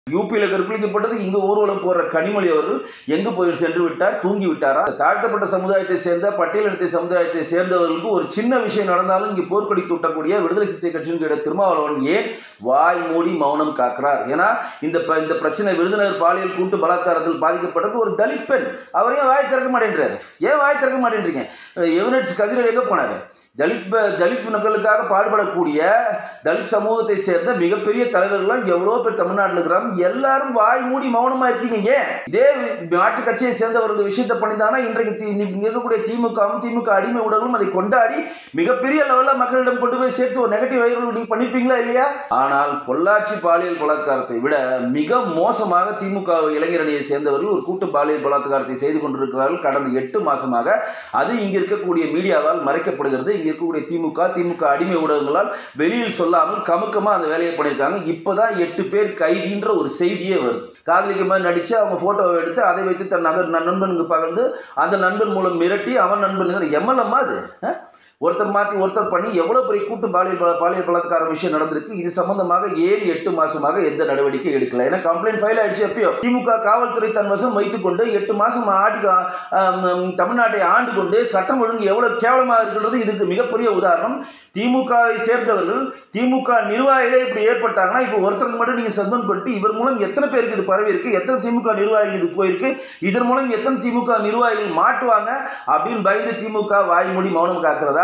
யூபியில கற்பழிக்கப்பட்டது இங்க ஊர்வலம் போற கனிமொழி அவர்கள் எங்கு போய் சென்று விட்டார் தூங்கி விட்டாரா தாழ்த்தப்பட்ட சமுதாயத்தை சேர்ந்த பட்டியலிடத்தை சமுதாயத்தை சேர்ந்தவர்களுக்கு ஒரு சின்ன விஷயம் நடந்தாலும் இங்கு போர்க்கொடி தூட்டக்கூடிய விடுதலை சிறுத்தை கட்சியின் திருமாவளவன் ஏன் வாய் மூடி மௌனம் காக்கிறார் ஏன்னா இந்த ப- இந்த பிரச்சனை விருதுநகர் பாலியல் கூட்டு பலாத்காரத்தில் பாதிக்கப்பட்டது ஒரு தலித் பெண் அவர் ஏன் வாய் திறக்க மாட்டேன்றாரு ஏன் வாய் திறக்க மாட்டேன்றீங்க எவினட்ஸ் கதிரவன் எங்க போனாரு தலித் ப- தலித் மக்களுக்காக பாடுபடக்கூடிய தலித் சமூகத்தை சேர்ந்த மிகப்பெரிய தலைவர்கள்லாம் எவ்வளோ பேர் தமிழ்நாட்டில் இருக்கிறாங்க எல்லாரும் வாய் மூடி மௌனமா இருக்கீங்க ஏன் இதே நாட்டு கட்சியை சேர்ந்தவர் இந்த விஷயத்தை பண்ணிதானா இன்றைக்கு தி- இன்னைக்கு இங்க இருக்கக்கூடிய திமுகவும் திமுக அடிமை ஊடகங்களும் அதை கொண்டாடி மிகப்பெரிய லெவலில் மக்களிடம் கொண்டு போய் சேர்த்து ஒரு நெகட்டிவ் வைரல் நீங்க பண்ணிருப்பீங்களா இல்லையா ஆனால் பொள்ளாச்சி பாலியல் பலாத்காரத்தை விட மிக மோசமாக திமுக இளைஞரணியை சேர்ந்தவர்கள் ஒரு கூட்டு பாலியல் பலாத்காரத்தை செய்து கொண்டிருக்கிறார்கள் கடந்த எட்டு மாசமாக அது இங்க இருக்கக்கூடிய மீடியாவால் மறைக்கப்படுகிறது இங்க இருக்கக்கூடிய திமுக திமுக அடிமை ஊடகங்களால் வெளியில் சொல்லாமல் கமுக்கமா அந்த வேலையை பண்ணியிருக்காங்க இப்போதான் எட்டு பேர் கைதின்ற ஒரு செய்தியே வருது காதலிக்க மாதிரி நடிச்சு அவங்க போட்டோவை எடுத்து அதை வைத்து தன் நகர் நண்பனுக்கு பகிர்ந்து அந்த நண்பன் மூலம் மிரட்டி அவன் நண்பன் எம்எல்எம்மா அது அஹ்? ஒருத்தர் மாற்றி ஒருத்தர் பண்ணி எவ்வளோ பெரிய கூட்டு பாலியல் பல- பாலியல் பலாத்கார விஷயம் நடந்திருக்கு இது சம்பந்தமாக ஏழு எட்டு மாசமாக எந்த நடவடிக்கை எடுக்கல ஏன்னா கம்ப்ளைண்ட் ஃபைல் ஆயிடுச்சு எப்பயோ திமுக காவல்துறை தன் வசம் வைத்துக்கொண்டு எட்டு மாசம் ஆடி ஆம், ஆம், தமிழ்நாட்டை ஆண்டு கொண்டு சட்டம் ஒழுங்கு எவ்வளவு கேவலமாக இருக்கின்றது இதுக்கு மிகப்பெரிய உதாரணம் திமுகவை சேர்ந்தவர்கள் திமுக நிர்வாகிகளே இப்படி ஏற்பட்டாங்கன்னா இப்போ ஒருத்தருக்கு மட்டும் நீங்க சஸ்பெண்ட் பண்ணிட்டு இவர் மூலம் எத்தனை பேருக்கு இது பரவி இருக்கு எத்தனை திமுக நிர்வாகிகள் இது போயிருக்கு இதன் மூலம் எத்தனை திமுக நிர்வாகிகள் மாட்டுவாங்க அப்படின்னு பயந்து திமுக வாய் மூடி மௌனம் காக்கிறதா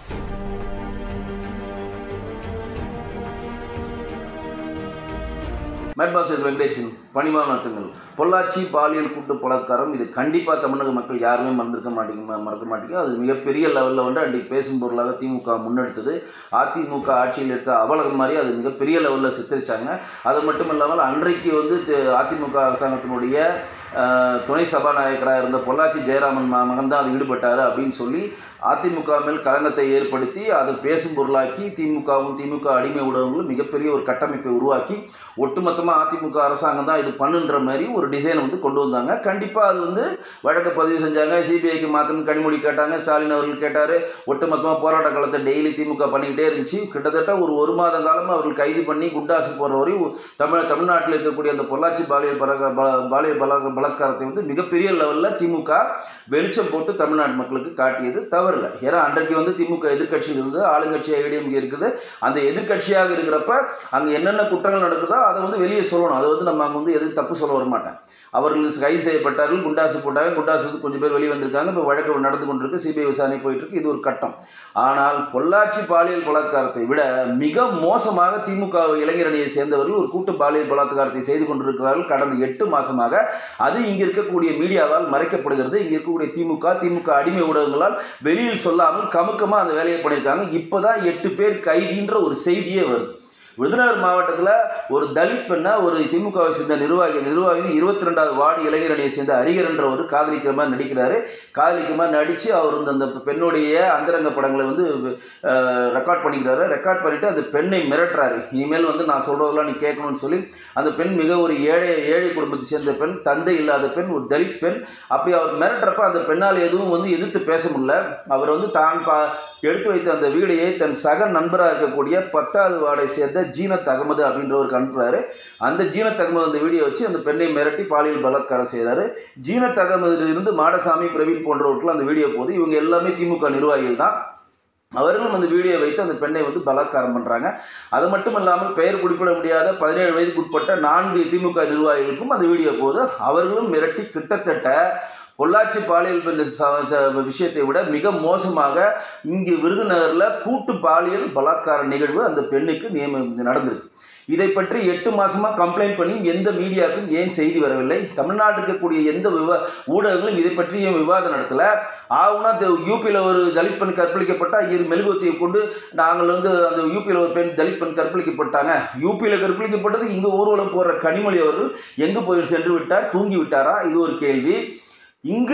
மேட்பாஸ் வெங்கடேசன் பணிவான வணக்கங்கள் பொள்ளாச்சி பாலியல் கூட்டு பலாத்காரம் இது கண்டிப்பாக தமிழக மக்கள் யாருமே மறந்துருக்க மாட்டீங்க மறக்க மாட்டீங்க அது மிகப்பெரிய லெவலில் வந்து அன்றைக்கு பேசும் பொருளாக திமுக முன்னெடுத்தது அதிமுக ஆட்சியில் எடுத்த அவலகம் மாதிரி அது மிகப்பெரிய லெவலில் சித்தரிச்சாங்க அது மட்டும் இல்லாமல் அன்றைக்கு வந்து தி- அதிமுக அரசாங்கத்தினுடைய அஹ், துணை சபாநாயகராக இருந்த பொள்ளாச்சி ஜெயராமன் ம- மகன் தான் அது ஈடுபட்டார் அப்படின்னு சொல்லி அதிமுக மேல் களங்கத்தை ஏற்படுத்தி அதை பேசும் பொருளாக்கி திமுகவும் திமுக அடிமை ஊடகங்களும் மிகப்பெரிய ஒரு கட்டமைப்பை உருவாக்கி ஒட்டுமொத்தமாக அதிமுக அரசாங்கம் தான் இது பண்ணுன்ற மாதிரி ஒரு டிசைனை வந்து கொண்டு வந்தாங்க கண்டிப்பாக அது வந்து வழக்கு பதிவு செஞ்சாங்க சிபிஐக்கு மாற்றணும் கனிமொழி கேட்டாங்க ஸ்டாலின் அவர்கள் கேட்டார் ஒட்டுமொத்தமாக போராட்ட காலத்தை டெய்லி திமுக பண்ணிக்கிட்டே இருந்துச்சு கிட்டத்தட்ட ஒரு ஒரு மாத காலம் அவர்கள் கைது பண்ணி குண்டாசு போகிற வரை ஒ- தமிழ் தமிழ்நாட்டில் இருக்கக்கூடிய அந்த பொள்ளாச்சி பாலியல் பலக பல- பாலியல் பல பலாத்காரத்தை வந்து மிகப்பெரிய லெவலில் திமுக வெளிச்சம் போட்டு தமிழ்நாட்டு மக்களுக்கு காட்டியது தவறில்லை ஏன்னா அன்றைக்கு வந்து திமுக எதிர்க்கட்சியில் இருந்து ஆளுங்கட்சியாக ஏடிஎம்கே இருக்குது அந்த எதிர்க்கட்சியாக இருக்கிறப்ப அங்கே என்னென்ன குற்றங்கள் நடக்குதோ அதை வந்து வெளியே சொல்லணும் அதை வந்து நம்ம அங்கே வந்து எதுவும் தப்பு சொல்ல வர மாட்டேன் அவர்கள் கைது செய்யப்பட்டார்கள் குண்டாசு போட்டாங்க குண்டாசு வந்து கொஞ்சம் பேர் வெளியே வந்திருக்காங்க இப்போ வழக்கு நடந்து கொண்டிருக்கு சிபிஐ விசாரணை போயிட்டு இருக்கு இது ஒரு கட்டம் ஆனால் பொள்ளாச்சி பாலியல் பலாத்காரத்தை விட மிக மோசமாக திமுக இளைஞரணியை சேர்ந்தவர்கள் ஒரு கூட்டு பாலியல் பலாத்காரத்தை செய்து கொண்டிருக்கிறார்கள் கடந்த எட்டு மாசமாக அது இங்க இருக்கக்கூடிய மீடியாவால் மறைக்கப்படுகிறது இங்க இருக்கக்கூடிய திமுக திமுக அடிமை ஊடகங்களால் வெளியில் சொல்லாமல் கமுக்கமா அந்த வேலையை பண்ணியிருக்காங்க இப்போதான் எட்டு பேர் கைதின்ற ஒரு செய்தியே வருது விருதுநகர் மாவட்டத்தில் ஒரு தலித் பெண்ணை ஒரு திமுகவை சேர்ந்த நிர்வாகி நிர்வாகி இருபத்தி ரெண்டாவது வார்டு இளைஞரணியை சேர்ந்த அரிகர் என்ற ஒரு காதலிக்கிற மாதிரி நடிக்கிறாரு காதலிக்கிற மாதிரி நடித்து அவர் வந்து அந்த பெண்ணுடைய அந்தரங்க படங்களை வந்து ரெக்கார்ட் பண்ணிக்கிறாரு ரெக்கார்ட் பண்ணிட்டு அந்த பெண்ணை மிரட்டுறாரு இனிமேல் வந்து நான் சொல்றதெல்லாம் நீ கேட்கணும்னு சொல்லி அந்த பெண் மிக ஒரு ஏழை ஏழை குடும்பத்தை சேர்ந்த பெண் தந்தை இல்லாத பெண் ஒரு தலித் பெண் அப்படி அவர் மிரட்டுறப்ப அந்த பெண்ணால் எதுவும் வந்து எதிர்த்து பேச முடியல அவர் வந்து தான் பா எடுத்து வைத்த அந்த வீடியை தன் சக நண்பராக இருக்கக்கூடிய பத்தாவது வார்டை சேர்ந்த ஜீனத் அகமது அப்படின்றவருக்கு அனுப்புறாரு அந்த ஜீனத் அகமது அந்த வீடியோ வச்சு அந்த பெண்ணை மிரட்டி பாலியல் பலாத்காரம் செய்கிறாரு ஜீனத் அகமதிலிருந்து மாடசாமி பிரவீன் போன்றவர்கள் அந்த வீடியோ போது இவங்க எல்லாமே திமுக நிர்வாகிகள் தான் அவர்களும் அந்த வீடியோ வைத்து அந்த பெண்ணை வந்து பலாத்காரம் பண்ணுறாங்க அது மட்டும் இல்லாமல் பெயர் குறிப்பிட முடியாத பதினேழு வயதுக்கு உட்பட்ட நான்கு திமுக நிர்வாகிகளுக்கும் அந்த வீடியோ போது அவர்களும் மிரட்டி கிட்டத்தட்ட பொள்ளாச்சி பாலியல் பெண் ச- ச- விஷயத்தை விட மிக மோசமாக இங்கு விருதுநகரில் கூட்டு பாலியல் பலாத்கார நிகழ்வு அந்த பெண்ணுக்கு நியம நடந்திருக்கு இதை பற்றி எட்டு மாசமா கம்ப்ளைண்ட் பண்ணி எந்த மீடியாவுக்கும் ஏன் செய்தி வரவில்லை தமிழ்நாட்டில் இருக்கக்கூடிய எந்த விவா ஊடகங்களும் இதை பற்றி ஏன் விவாதம் நடத்தல ஆகுனா யூபியில் ஒரு தலித் பெண் கற்பழிக்கப்பட்டா இரு மெழுகுவத்தியை கொண்டு நாங்கள் வந்து அந்த யூபியில் ஒரு பெண் தலித் பெண் கற்பழிக்கப்பட்டாங்க யூபியில் கற்பழிக்கப்பட்டது இங்கே ஊர்வலம் போடுற கனிமொழி அவர்கள் எங்கு போய் சென்று விட்டார் தூங்கி விட்டாரா இது ஒரு கேள்வி இங்கு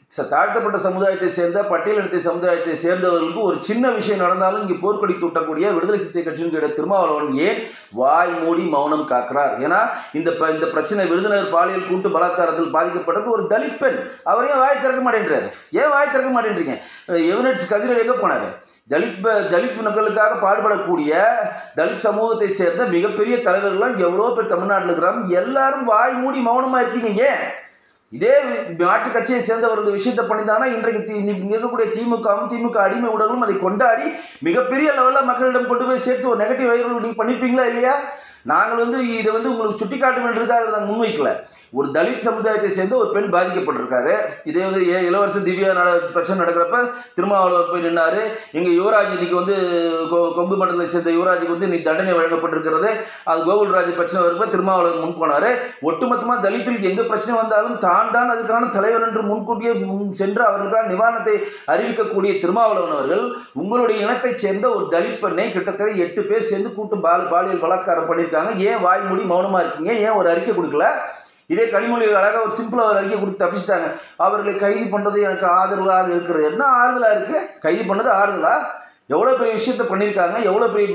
ச- தாழ்த்தப்பட்ட சமுதாயத்தை சேர்ந்த பட்டியலினத்தை சமுதாயத்தை சேர்ந்தவர்களுக்கு ஒரு சின்ன விஷயம் நடந்தாலும் இங்கே போர்க்கொடி தூட்டக்கூடிய விடுதலை சிறுத்தை கட்சியினுடைய திருமாவளவன் ஏன் வாய் மூடி மௌனம் காக்கிறார் ஏன்னா இந்த ப- இந்த பிரச்சனை விருதுநகர் பாலியல் கூட்டு பலாத்காரத்தில் பாதிக்கப்பட்டது ஒரு தலித் பெண் அவர் ஏன் வாய் திறக்க மாட்டேன்றாரு ஏன் வாய் திறக்க மாட்டேன்றீங்க எவினட்ஸ் கதிரல் எங்கே போனாரு தலித் ப- தலித் மக்களுக்காக பாடுபடக்கூடிய தலித் சமூகத்தை சேர்ந்த மிகப்பெரிய தலைவர்கள்லாம் எவ்வளோ பேர் தமிழ்நாட்டில் இருக்கிறாங்க எல்லாரும் வாய் மூடி மௌனமாக இருக்கீங்க ஏன் இதே மாட்டு கட்சியை சேர்ந்தவர்கள் விஷயத்தை பண்ணிதானா இன்றைக்கு தி- இன்னைக்கு இங்க இருக்கக்கூடிய திமுகவும் திமுக அடிமை ஊடகங்களும் அதை கொண்டாடி மிகப்பெரிய லெவலில் மக்களிடம் கொண்டு போய் சேர்த்து ஒரு நெகட்டிவ் வைரல் நீங்கள் பண்ணிருப்பீங்களா இல்லையா நாங்கள் வந்து இதை வந்து உங்களுக்கு சுட்டி காட்ட வேண்டியதுக்காக நாங்கள் முன்வைக்கல ஒரு தலித் சமுதாயத்தை சேர்ந்த ஒரு பெண் பாதிக்கப்பட்டிருக்காரு இதே வந்து ஏ இளவரசன் திவ்யா நட பிரச்சனை நடக்கிறப்ப திருமாவளவர் போய் நின்னாரு எங்க யுவராஜ் இன்னைக்கு வந்து கொ- கொங்கு மண்டலத்தை சேர்ந்த யுவராஜுக்கு வந்து இன்னைக்கு தண்டனை வழங்கப்பட்டிருக்கிறது அது கோகுல்ராஜ் பிரச்சனை வரப்ப திருமாவளவர் முன் போனாரு ஒட்டுமொத்தமாக தலித்துக்கு எங்க பிரச்சனை வந்தாலும் தான் தான் அதுக்கான தலைவர் என்று முன்கூட்டியே முன் சென்று அவர்களுக்கான நிவாரணத்தை அறிவிக்கக்கூடிய திருமாவளவன் அவர்கள் உங்களுடைய இனத்தைச் சேர்ந்த ஒரு தலித் பெண்ணை கிட்டத்தட்ட எட்டு பேர் சேர்ந்து கூட்டு பால் பாலியல் பலாத்காரம் பண்ணியிருக்காங்க ஏன் வாய் மூடி மௌனமா இருக்கீங்க ஏன் ஒரு அறிக்கை கொடுக்கல இதே கனிமொழி அழகாக ஒரு சிம்பிளாக ஒரு அறிக்கை கொடுத்து தப்பிச்சிட்டாங்க அவர்களை கைது பண்ணுறது எனக்கு ஆதரவாக இருக்கிறது என்ன ஆறுதலாக இருக்குது கைது பண்ணது ஆறுதலா எவ்வளோ பெரிய விஷயத்த பண்ணியிருக்காங்க எவ்வளோ பெரிய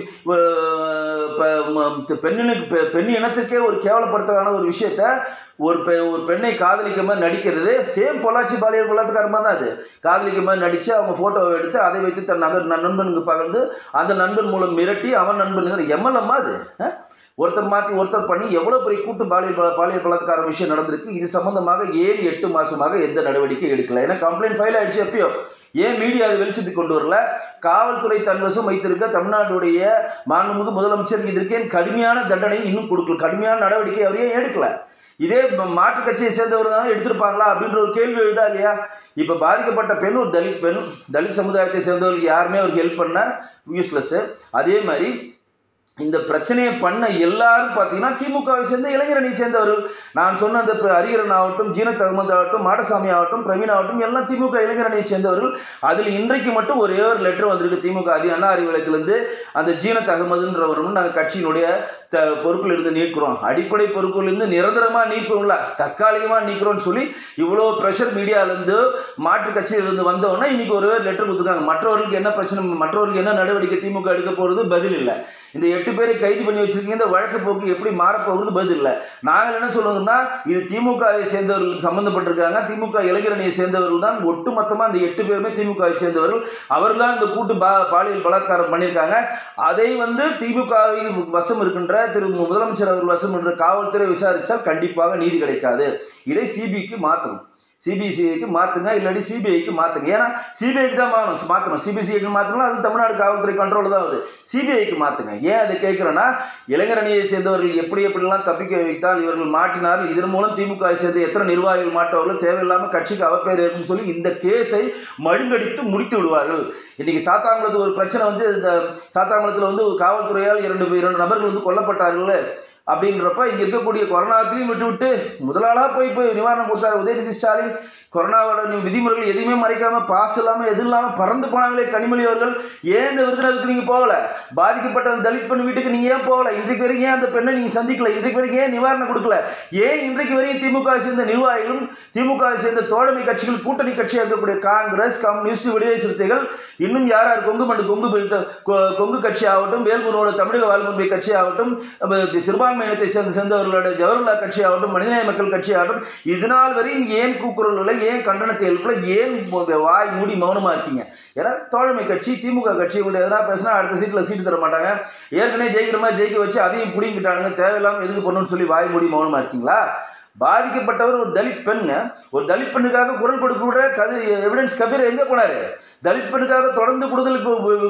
அஹ், ப- ம- பெண்ணினுக்கு பெ- பெண் இனத்துக்கே ஒரு கேவலப்படுத்தலான ஒரு விஷயத்த ஒரு பெ ஒரு பெண்ணை காதலிக்க மாதிரி நடிக்கிறது சேம் பொள்ளாச்சி பாலியல் பலாத்காரமாக தான் அது காதலிக்க மாதிரி நடித்து அவங்க ஃபோட்டோவை எடுத்து அதை வைத்து தன் நகர் நண்பனுக்கு பகிர்ந்து அந்த நண்பன் மூலம் மிரட்டி அவன் நண்பன் எம்எல்எம்மா அது அஹ்? ஒருத்தர் மாற்றி ஒருத்தர் பண்ணி எவ்வளோ பெரிய கூட்டு பாலியல் பல- பாலியல் பலாத்கார விஷயம் நடந்திருக்கு இது சம்பந்தமாக ஏழு எட்டு மாசமாக எந்த நடவடிக்கை எடுக்கல ஏன்னா கம்ப்ளைண்ட் ஃபைல் ஆயிடுச்சு எப்பயோ ஏன் மீடியா அதை வெளிச்சத்துக்கு கொண்டு வரல காவல்துறை தன்வசம் வைத்திருக்க தமிழ்நாட்டுடைய மாண்புமிகு முதலமைச்சர் இதற்கு ஏன் கடுமையான தண்டனை இன்னும் கொடுக்கல கடுமையான நடவடிக்கை அவர் ஏன் எடுக்கல இதே ம- மாற்றுக் கட்சியை சேர்ந்தவர் தானே எடுத்திருப்பாங்களா அப்படின்ற ஒரு கேள்வி எழுதா இல்லையா இப்போ பாதிக்கப்பட்ட பெண் ஒரு தலித் பெண் தலித் சமுதாயத்தை சேர்ந்தவர்களுக்கு யாருமே அவருக்கு ஹெல்ப் பண்ண யூஸ்லெஸ்ஸு அதே மாதிரி இந்த பிரச்சனையை பண்ண எல்லாரும் பார்த்தீங்கன்னா திமுகவை சேர்ந்த இளைஞரணியை சேர்ந்தவர்கள் நான் சொன்ன அந்த ப- ஹரிஹரன் ஆகட்டும் ஜீனத் அகமது ஆகட்டும் மாடசாமி ஆகட்டும் பிரவீன் ஆகட்டும் எல்லாம் திமுக இளைஞரணியை சேர்ந்தவர்கள் அதில் இன்றைக்கு மட்டும் ஒரே ஒரு லெட்டர் வந்திருக்கு திமுக அதி அண்ணா அறிவாலயத்திலிருந்து அந்த ஜீனத் அகமதுன்றவரும் நாங்கள் கட்சியினுடைய த பொறுப்பில் இருந்து நீக்கிறோம் அடிப்படை பொறுப்பிலிருந்து நிரந்தரமாக நீக்கிறோம்ல தற்காலிகமாக நீக்கிறோம்னு சொல்லி இவ்வளோ ப்ரெஷர் மீடியாவிலேருந்து மாற்று கட்சியிலிருந்து வந்தோன்னா இன்னைக்கு ஒரு லெட்டர் கொடுத்துருக்காங்க மற்றவர்களுக்கு என்ன பிரச்சனை மற்றவர்களுக்கு என்ன நடவடிக்கை திமுக எடுக்க போகிறது பதில் இல்லை இந்த எட்டு பேரை கைது பண்ணி வச்சிருக்கீங்க இந்த வழக்கு போக்கு எப்படி மாறப்போகிறது பதில் இல்லை நாங்கள் என்ன சொல்லுவோம்னா இது திமுகவை சேர்ந்தவர்களுக்கு சம்மந்தப்பட்டிருக்காங்க திமுக இளைஞரணியை சேர்ந்தவர்கள் தான் ஒட்டுமொத்தமாக இந்த எட்டு பேருமே திமுகவை சேர்ந்தவர்கள் அவர்கள் தான் இந்த கூட்டு பா பாலியல் பலாத்காரம் பண்ணியிருக்காங்க அதை வந்து திமுகவை வசம் இருக்கின்ற திரு முதலமைச்சர் அவர்கள் வசம் என்ற காவல்துறை விசாரித்தால் கண்டிப்பாக நீதி கிடைக்காது இதை சிபிக்கு மாற்றணும் சிபிசிஐக்கு மாற்றுங்க இல்லாட்டி சிபிஐக்கு மாற்றுங்க ஏன்னா சிபிஐக்கு தான் மாறணும் மாற்றணும் சிபிசிஐக்கு மாற்றணும் அது தமிழ்நாடு காவல்துறை கண்ட்ரோல் தான் வருது சிபிஐக்கு மாற்றுங்க ஏன் அதை கேட்குறேன்னா இளைஞரணியை சேர்ந்தவர்கள் எப்படி எப்படிலாம் தப்பிக்க வைத்தால் இவர்கள் மாட்டினார்கள் இதன் மூலம் திமுக சேர்ந்த எத்தனை நிர்வாகிகள் மாட்டவர்கள் தேவையில்லாமல் கட்சிக்கு அவப்பேர் இருக்குன்னு சொல்லி இந்த கேஸை மழுங்கடித்து முடித்து விடுவார்கள் இன்னைக்கு சாத்தாங்குளத்து ஒரு பிரச்சனை வந்து இந்த சாத்தாங்குளத்தில் வந்து ஒரு காவல்துறையால் இரண்டு இரண்டு நபர்கள் வந்து கொல்லப்பட்டார்கள் அப்படின்றப்ப இங்கே இருக்கக்கூடிய கொரோனாத்தையும் விட்டு விட்டு முதலாளாக போய் போய் நிவாரணம் கொடுத்தாரு உதயநிதி ஸ்டாலின் கொரோனாவோட நீ விதிமுறைகள் எதையுமே மறைக்காம பாஸ் இல்லாமல் எதுவும் இல்லாமல் பறந்து போனாங்களே கனிமொழி அவர்கள் ஏன் இந்த விருதுநகருக்கு நீங்கள் போகல பாதிக்கப்பட்ட அந்த தலித் பெண் வீட்டுக்கு நீங்கள் ஏன் போகல இன்றைக்கு வரைக்கும் ஏன் அந்த பெண்ணை நீங்கள் சந்திக்கல இன்றைக்கு வரைக்கும் ஏன் நிவாரணம் கொடுக்கல ஏன் இன்றைக்கு வரையும் திமுக சேர்ந்த நிர்வாகிகளும் திமுக சேர்ந்த தோழமை கட்சிகள் கூட்டணி கட்சியாக இருக்கக்கூடிய காங்கிரஸ் கம்யூனிஸ்ட் விடுதலை சிறுத்தைகள் இன்னும் யார் யார் கொங்கு மண்டு கொங்கு பெல்ட் கொ- கொங்கு கட்சி ஆகட்டும் வேல்முருகோட தமிழக வாழ்முறை கட்சி ஆகட்டும் அப்ப சிறுபான்மை இனத்தை சேர்ந்த சேர்ந்தவர்களோட ஜவஹர்லால் கட்சி ஆகட்டும் மனிதநேய மக்கள் கட்சி ஆகட்டும் இதனால் வரையும் ஏன் கூக்குரல்களை ஏன் கண்டனத்தை எழுப்பல ஏன் மு- வாய் மூடி மௌனமா இருக்கீங்க ஏன்னா தோழமை கட்சி திமுக கட்சி இவங்க எதனா பேசினா அடுத்த சீட்டில் சீட்டு தர மாட்டாங்க ஏற்கனவே ஜெயிக்கிற மாதிரி ஜெயிக்க வச்சு அதையும் பிடிங்கிட்டானுங்க தேவையில்லாமல் எதுக்கு பண்ணணும்னு சொல்லி வாய் மூடி மௌனமா இருக்கீங்களா பாதிக்கப்பட்டவர் ஒரு தலித் பெண்ங்க ஒரு தலித் பெண்ணுக்காக குரல் கொடுக்க விட கது எவிடன்ஸ் கபீர் எங்கே போனாரு தலித் பெண்ணுக்காக தொடர்ந்து கொடுதலுக்கு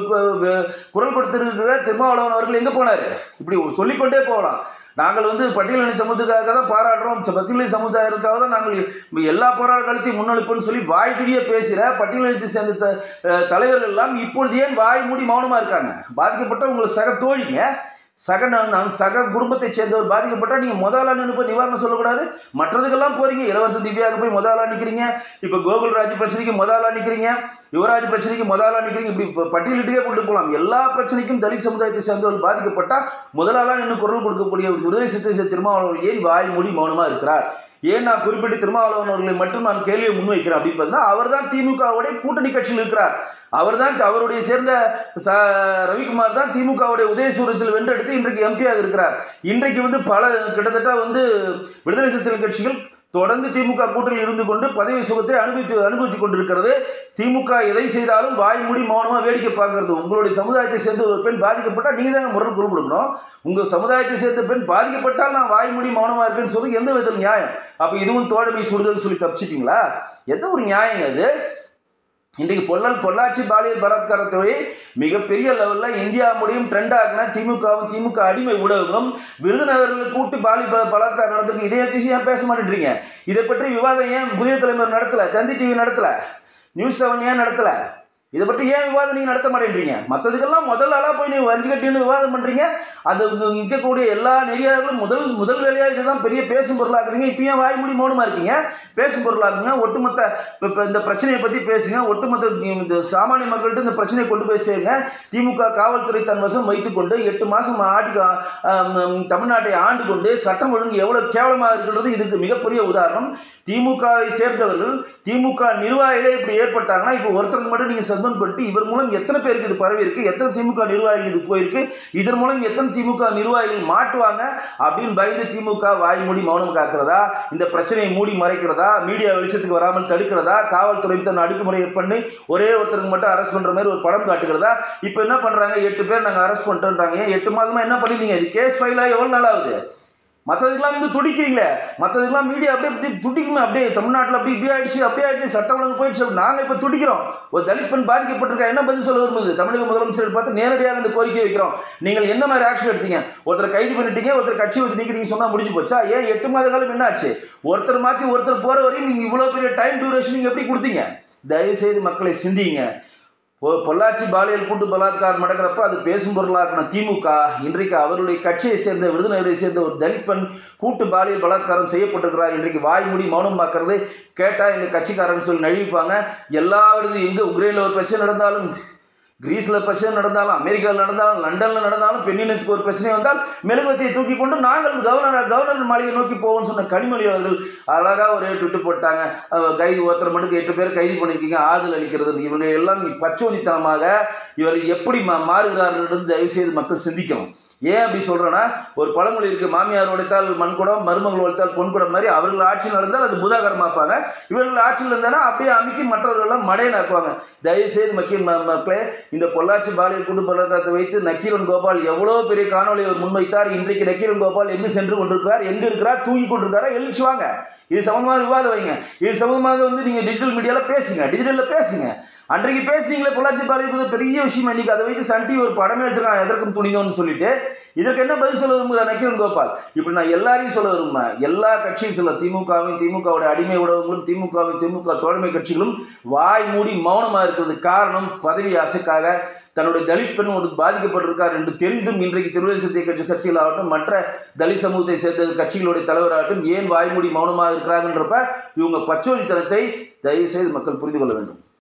குரல் கொடுத்திருக்கிற திருமாவளவன் அவர்கள் எங்கே போனார் இப்படி சொல்லிக்கொண்டே போகலாம் நாங்கள் வந்து பட்டியலின சமூகத்துக்காக தான் பாராட்டுறோம் ச- பட்டியலின சமுதாயத்துக்காக தான் நாங்கள் எல்லா போராட்டங்களையும் முன்னெடுப்போம்னு சொல்லி வாய்க்கிழிய பேசுகிற பட்டியலினத்தை சேர்ந்த த- அஹ் தலைவர்கள் எல்லாம் இப்பொழுது ஏன் வாய் மூடி மௌனமாக இருக்காங்க பாதிக்கப்பட்ட உங்களை சக தோழிங்க சக ந- ந- சக குடும்பத்தை சேர்ந்தவர் பாதிக்கப்பட்டா நீங்கள் முதல்ல நின்று போய் நிவாரணம் சொல்லக்கூடாது மற்றதுக்கெல்லாம் போறீங்க இளவரச திவ்யாவுக்கு போய் முதல்ல நிற்கிறீங்க இப்போ கோகுல்ராஜ் பிரச்சனைக்கு முதல்ல நிற்கிறீங்க யுவராஜ் பிரச்சனைக்கு முதல்ல நிற்கிறீங்க இப்படி இப்போ பட்டியலிட்டே கொண்டு போகலாம் எல்லா பிரச்சனைக்கும் தலித் சமுதாயத்தை சேர்ந்தவர் பாதிக்கப்பட்டா முதலாளா நின்று குரல் கொடுக்கக்கூடிய ஒரு விடுதலை சிறுத்தை திருமாவளவன் ஏன் வாய் மூடி மௌனமாக இருக்கிறார் ஏன் நான் குறிப்பிட்டு திருமாவளவன் அவர்களை மட்டும் நான் கேள்வியை முன்வைக்கிறேன் அப்படின்னு பார்த்தீங்கன்னா அவர் தான் திமுகவுடைய கூட்டணி கட்சியில் இருக்கிறார் அவர் தான் அவருடைய சேர்ந்த ச ரவிக்குமார் தான் திமுகவுடைய உதயசூரத்தில் வென்றெடுத்து இன்றைக்கு எம்பியாக இருக்கிறார் இன்றைக்கு வந்து பல கிட்டத்தட்ட வந்து விடுதலை சிறுத்தைகள் கட்சிகள் தொடர்ந்து திமுக கூட்டணியில் இருந்து கொண்டு பதவி சுகத்தை அனுபவித்து அனுபவித்துக் கொண்டிருக்கிறது திமுக எதை செய்தாலும் வாய் மூடி மௌனமா வேடிக்கை பார்க்கறது உங்களுடைய சமுதாயத்தை சேர்ந்த ஒரு பெண் பாதிக்கப்பட்டால் நீங்க தாங்க முரண் குரல் கொடுக்கணும் உங்க சமுதாயத்தை சேர்ந்த பெண் பாதிக்கப்பட்டால் நான் வாய் மூடி மௌனமா இருக்கேன்னு சொல்லி எந்த விதத்தில் நியாயம் அப்ப இதுவும் தோழமை சுடுதல் சொல்லி தப்பிச்சிட்டீங்களா எந்த ஒரு நியாயங்க அது இன்றைக்கு பொல்லல் பொள்ளாச்சி பாலியல் பலாத்காரத்தை மிகப்பெரிய லெவலில் இந்தியா முடியும் ட்ரெண்ட் ஆகின திமுகவும் திமுக அடிமை ஊடகங்களும் விருதுநகரில் கூட்டு பாலி ப- பலாத்காரம் நடந்திருக்கு இதை வச்சு ஏன் பேச மாட்டேன்றீங்க இதை பற்றி விவாதம் ஏன் புதிய தலைவர் நடத்தல தந்தி டிவி நடத்தல நியூஸ் செவன் ஏன் நடத்தல இதை பற்றி ஏன் விவாதம் நீங்க நடத்த மாட்டேன்றீங்க மற்றதுக்கெல்லாம் முதல் ஆளா போய் நீங்க வரிஞ்சு கட்டின்னு விவாதம் பண்றீங்க அது இங்க இருக்கக்கூடிய எல்லா நெறியாளர்களும் முதல் முதல் வேலையா இதுதான் பெரிய பேசும் பொருளாக்குறீங்க இப்போ ஏன் வாய் மூடி மௌனமா இருக்கீங்க பேசும் பொருளாக்குங்க ஒட்டுமொத்த இப்ப- இப்ப இந்த பிரச்சனையை பத்தி பேசுங்க ஒட்டுமொத்த இந்த சாமானிய மக்கள்கிட்ட இந்த பிரச்சனையை கொண்டு போய் சேருங்க திமுக காவல்துறை தன் வசம் வைத்துக்கொண்டு எட்டு மாசம் ஆடி ஆம், தமிழ்நாட்டை ஆண்டு கொண்டு சட்டம் ஒழுங்கு எவ்வளவு கேவலமா இருக்கின்றது இதுக்கு மிகப்பெரிய உதாரணம் திமுகவை சேர்ந்தவர்கள் திமுக நிர்வாகிகளே இப்படி ஏற்பட்டாங்கன்னா இப்போ ஒருத்தருக்கு மட்டும் நீங்க சஸ்பெண்ட் பண்ணிட்டு இவர் மூலம் எத்தனை பேருக்கு இது பரவி இருக்கு எத்தனை திமுக நிர்வாகிகள் இது போயிருக்கு இதன் மூலம் எத்தனை திமுக நிர்வாகிகள் மாட்டுவாங்க அப்படின்னு பயந்து திமுக வாய் மூடி மௌனம் காக்கிறதா இந்த பிரச்சனையை மூடி மறைக்கிறதா மீடியா வெளிச்சத்துக்கு வராமல் தடுக்கிறதா காவல்துறை தன் அடுக்குமுறை பண்ணி ஒரே ஒருத்தருக்கு மட்டும் அரெஸ்ட் பண்ற மாதிரி ஒரு படம் காட்டுகிறதா இப்போ என்ன பண்றாங்க எட்டு பேர் நாங்க அரெஸ்ட் பண்ணிட்டோன்றாங்க ஏன் எட்டு மாதமா என்ன பண்ணிருந்தீங்க இது கேஸ் ஃபைலா எவ்வளவு நாள் ஆகுது மற்றதுக்கெல்லாம் வந்து துடிக்கிறீங்களே மற்றதுக்கெல்லாம் மீடியா அப்படியே அப்படியே துடிக்குமே அப்படியே தமிழ்நாட்டில் அப்படி இப்படி ஆயிடுச்சு அப்படியே ஆயிடுச்சு சட்டம் ஒழுங்கு போயிடுச்சு நாங்கள் இப்போ துடிக்கிறோம் ஒரு தலித் பெண் பாதிக்கப்பட்டிருக்கா என்ன பதில் சொல்ல விரும்புது தமிழக முதலமைச்சர் பார்த்து நேரடியாக இந்த கோரிக்கை வைக்கிறோம் நீங்கள் என்ன மாதிரி ஆக்ஷன் எடுத்தீங்க ஒருத்தர் கைது பண்ணிட்டீங்க ஒருத்தர் கட்சி வந்து நீக்கிறீங்க சொன்னா முடிஞ்சு போச்சா ஏன் எட்டு மாத காலம் என்ன ஆச்சு ஒருத்தர் மாற்றி ஒருத்தர் போகிற வரையும் நீங்கள் இவ்வளோ பெரிய டைம் டியூரேஷன் நீங்கள் எப்படி கொடுத்தீங்க தயவு செய்து மக்களை சிந்திங்க பொ- பொள்ளாச்சி பாலியல் கூட்டு பலாத்காரம் நடக்கிறப்ப அது பேசும் பொருளாக்கின திமுக இன்றைக்கு அவருடைய கட்சியை சேர்ந்த விருதுநகரை சேர்ந்த ஒரு தலித் பெண் கூட்டு பாலியல் பலாத்காரம் செய்யப்பட்டிருக்கிறார் இன்றைக்கு வாய் மூடி மௌனம் பார்க்கறது கேட்டால் எங்கள் கட்சிக்காரன்னு சொல்லி நழுவிப்பாங்க எல்லா விருது எங்கே உக்ரைனில் ஒரு பிரச்சனை நடந்தாலும் கிரீஸில் பிரச்சனை நடந்தாலும் அமெரிக்காவில் நடந்தாலும் லண்டனில் நடந்தாலும் பெண்ணினத்துக்கு ஒரு பிரச்சனை வந்தால் மெழுகுவத்தியை தூக்கி கொண்டு நாங்கள் கவர்னர் கவர்னர் மாளிகை நோக்கி போவோம்னு சொன்ன கனிமொழி அவர்கள் அழகாக ஒரு ட்விட்டு போட்டாங்க அஹ் கைது ஒருத்தர் மட்டும் எட்டு பேர் கைது பண்ணியிருக்கீங்க ஆறுதல் அளிக்கிறது இவங்க எல்லாம் பச்சோதித்தனமாக இவர்கள் எப்படி மா மாறுகிறார்கள் என்று தயவு செய்து மக்கள் சிந்திக்கணும் ஏன் அப்படி சொல்றேன்னா ஒரு பழமொழி இருக்கு மாமியார் உடைத்தால் மண்குடம் மருமகள் உடைத்தால் பொன்குடம் மாதிரி அவர்கள் ஆட்சி நடந்தால் அது புதாகரமாப்பாங்க இவர்கள் ஆட்சியில் இருந்தானா அப்படியே அமைக்கி மற்றவர்களெல்லாம் மடையனாக்குவாங்க தயவு செய்து மக்கள் ம- மக்களே இந்த பொள்ளாச்சி பாலியல் குண்டு பலாத்காரத்தை வைத்து நக்கீரன் கோபால் எவ்வளோ பெரிய காணொளி அவர் முன்வைத்தார் இன்றைக்கு நக்கீரன் கோபால் எங்கு சென்று கொண்டிருக்கிறார் எங்க இருக்கிறார் தூங்கி கொண்டிருக்காரா எழுச்சி வாங்க இது சம்பந்தமாக விவாதம் வைங்க இது சம்பந்தமாக வந்து நீங்க டிஜிட்டல் மீடியால பேசுங்க டிஜிட்டல்ல பேசுங்க அன்றைக்கு பேசுனீங்களே பொள்ளாச்சி பாலியல் பெரிய விஷயம் இன்னைக்கு அதை வைத்து சன் டிவி ஒரு படமே எடுத்துருக்கான் எதற்கும் துணிந்தோன்னு சொல்லிட்டு இதற்கு என்ன பதில் சொல்ல விரும்புகிறார் நக்கீரன் கோபால் இப்படி நான் எல்லாரையும் சொல்ல விரும்புறேன் எல்லா கட்சியும் சொல்ல திமுகவையும் திமுகவுடைய அடிமை ஊடகங்களும் திமுகவையும் திமுக தோழமை கட்சிகளும் வாய் மூடி மௌனமா இருக்கிறது காரணம் பதவி ஆசைக்காக தன்னுடைய தலித் பெண் ஒரு பாதிக்கப்பட்டிருக்கார் என்று தெரிந்தும் இன்றைக்கு திருவள்ளூர் கட்சி கட்சிகளாகட்டும் மற்ற தலித் சமூகத்தை சேர்ந்த கட்சிகளுடைய தலைவராகட்டும் ஏன் வாய்மூடி மௌனமாக இருக்கிறாங்கன்றப்ப இவங்க பச்சோதித்தனத்தை தயவு செய்து மக்கள் புரிந்து கொள்ள வேண்டும்